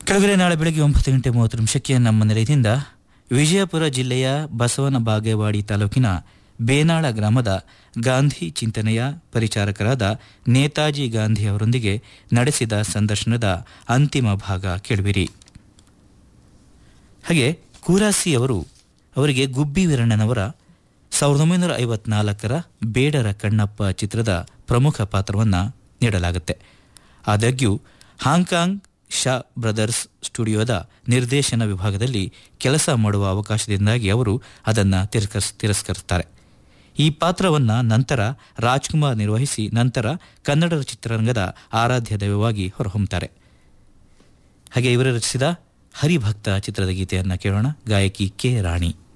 ಕೆಳಗಡೆ ನಾಳೆ ಬೆಳಗ್ಗೆ ಒಂಬತ್ತು ಗಂಟೆ ಮೂವತ್ತು ನಿಮಿಷಕ್ಕೆ ನಮ್ಮ ನಿಲಯದಿಂದ ವಿಜಯಪುರ ಜಿಲ್ಲೆಯ ಬಸವನ ಬಾಗೇವಾಡಿ ತಾಲೂಕಿನ ಬೇನಾಳ ಗ್ರಾಮದ ಗಾಂಧಿ ಚಿಂತನೆಯ ಪರಿಚಾರಕರಾದ ನೇತಾಜಿ ಗಾಂಧಿ ಅವರೊಂದಿಗೆ ನಡೆಸಿದ ಸಂದರ್ಶನದ ಅಂತಿಮ ಭಾಗ ಕೇಳುವಿರಿ ಹಾಗೆ ಕೂರಾಸಿ ಅವರು ಅವರಿಗೆ ಗುಬ್ಬಿ ವೀರಣ್ಣನವರ ಸಾವಿರದ ಒಂಬೈನೂರ ಐವತ್ನಾಲ್ಕರ ಬೇಡರ ಕಣ್ಣಪ್ಪ ಚಿತ್ರದ ಪ್ರಮುಖ ಪಾತ್ರವನ್ನು ನೀಡಲಾಗುತ್ತೆ ಆದಾಗ್ಯೂ ಹಾಂಗ್ಕಾಂಗ್ ಶಾ ಬ್ರದರ್ಸ್ ಸ್ಟುಡಿಯೋದ ನಿರ್ದೇಶನ ವಿಭಾಗದಲ್ಲಿ ಕೆಲಸ ಮಾಡುವ ಅವಕಾಶದಿಂದಾಗಿ ಅವರು ಅದನ್ನು ತಿರಸ್ಕರಿಸ್ ತಿರಸ್ಕರಿಸ್ತಾರೆ ಈ ಪಾತ್ರವನ್ನು ನಂತರ ರಾಜ್ಕುಮಾರ್ ನಿರ್ವಹಿಸಿ ನಂತರ ಕನ್ನಡ ಚಿತ್ರರಂಗದ ಆರಾಧ್ಯ ದೈವವಾಗಿ ಹೊರಹೊಮ್ಮುತ್ತಾರೆ ಹಾಗೆ ಇವರು ರಚಿಸಿದ ಹರಿಭಕ್ತ ಚಿತ್ರದ ಗೀತೆಯನ್ನು ಕೇಳೋಣ ಗಾಯಕಿ ಕೆ ರಾಣಿ